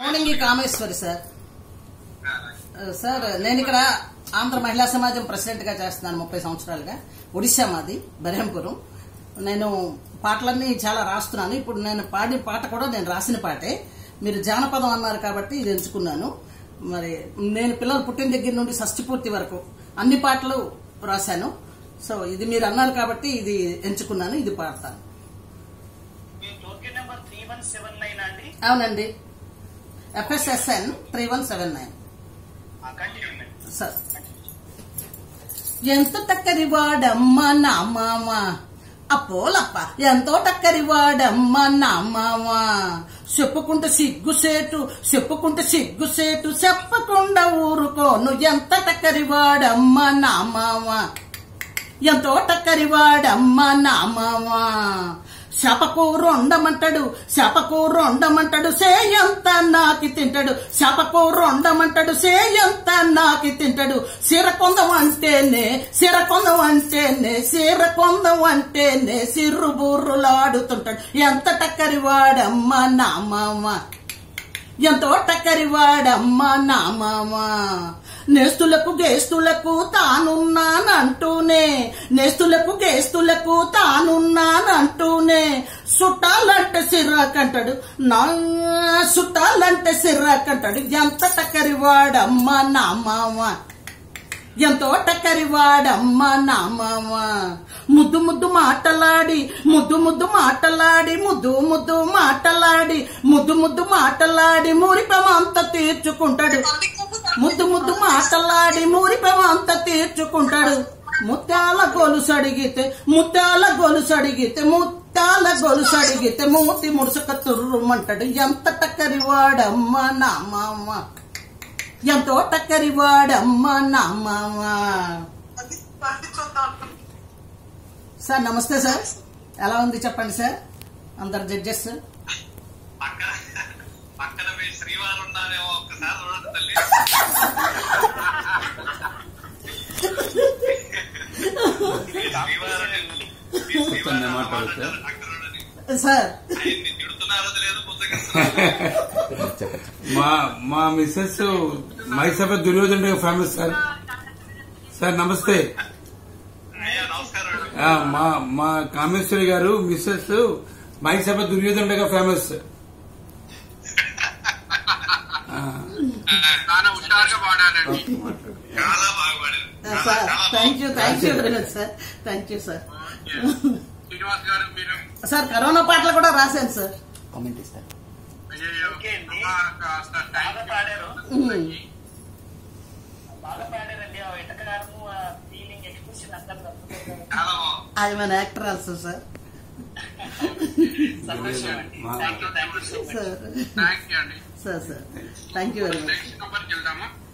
మౌనంగి Kameshwari sir ఆ, sir నేను ఇక్కడ ఆంధ్ర మహిళా సమాజం ప్రెసిడెంట్ గా చేస్తున్నాను ముప్పై సంవత్సరాలుగా ఒడిశా మాది బెరహంపురం నేను పాటలన్నీ చాలా రాస్తున్నాను ఇప్పుడు నేను పాడిన పాట కూడా నేను రాసిన పాటే మీరు జానపదం అన్నారు కాబట్టి ఇది ఎంచుకున్నాను మరి నేను పిల్లలు పుట్టిన దగ్గర నుండి షష్టి పూర్తి వరకు అన్ని పాటలు రాశాను సో ఇది మీరు అన్నారు కాబట్టి ఇది ఎంచుకున్నాను ఇది పాడతాను మీ token number three one seven nine అండి అవునండి FSSN three one seven nine continue sir ఎంత టక్కరి వాడమ్మ నా మామ అప్పోలప్ప ఎంతో టక్కరి వాడమ్మ నా మామ చెప్పుకుంటే సిగ్గుసేటు చెప్పుకుంటే సిగ్గుసేటు చెప్పకుండా ఊరుకోను ఎంత టక్కరి వాడమ్మ నా మామ ఎంతో టక్కరి వాడమ్మ నా మామ శాపకూర ఉండమంటాడు శాపకూర ఉండమంటాడు సేయంత నాకి తింటాడు శాపకూర ఉండమంటాడు సేయంత నాకి తింటాడు సిరకొందం అంటేనే సిరకొందం అంటేనే సిరకొందం అంటేనే సిర్రు బుర్రులాడుతుంటాడు ఎంత టక్కరి వాడమ్మ నా మామ ఎంతో టక్కరి వాడమ్మ నా మామ నేస్తులకు గేస్తులకు తానున్నానంటూనే నేస్తులకు గేస్తులకు తానున్నానంటూనే చుట్టాలంటే సిర్రాకంటాడు నా చుట్టాలంటే సిర్రాకంటాడు ఎంత టక్కరి వాడమ్మ నా మామ ఎంతో టక్కరి వాడమ్మ నా మామ ముద్దు ముద్దు మాటలాడి ముద్దు ముద్దు మాటలాడి ముద్దు ముద్దు మాటలాడి ముద్దు ముద్దు మాటలాడి మురిపమంత తీర్చుకుంటాడు ముద్దు ముద్దు మాటలాడి మురిపమంత తీర్చుకుంటాడు ముత్యాల గొలుసు అడిగితే ముత్యాల గొలుసు అడిగితే ముత్యాల గొలుసు అడిగితే మూతి ముడుసుక తుర్రుమంటాడు ఎంత టక్కరి వాడమ్మ నా మామ ఎంతో టక్కరి వాడమ్మ నా మామ సార్ నమస్తే సార్ ఎలా ఉంది చెప్పండి సార్ అందరు జడ్జెస్ పక్కన పక్కన మీ శ్రీవారు ఉన్నారేమో ఒక్కసారి చూడండి తల్లి మీ శ్రీవారు మీ శ్రీవారు మాట మాట అడుగుతా? అంటారు, అక్కడ చూడండి. సార్ ఆయన్ని తిడుతున్నారో లేదు పుస్తకం మా మా మిస్సెస్ మైసభ దుర్యోధన ఫేమస్ సార్ సార్ నమస్తే అయ్యా నమస్కారం అండి. ఆ, మా మా కామేశ్వరి గారు మిస్సెస్ మైసభ దుర్యోధనగా ఫేమస్ ఆ, చాలా హుషారుగా పాడారండి చాలా బాగా పాడారు చాలా- సార్ చాలా thank you thank you very much sir thank you sir బాగుంది. శ్రీనివాస్ గారు మీరు సార్ కరోనా పాటలు కూడా రాశాను సార్ అయ్యయ్యో, ఓకే అండి. అమ్మా, కాస్త టైం బాగా పాడారు ఉమ్. బాగా పాడారండి ఆ వెటకారము ఆ ఫీలింగ్ ఎక్స్ప్రెషన్ అంతా అద్భుతంగా చాలా బాగుంది ఐ మన యాక్టర్ ఆల్సో సార్ సంతోషం అండి మా- thank you thank you so much sir thank you అండి sir sir thank you very much next నెంబర్కి వెళ్దామా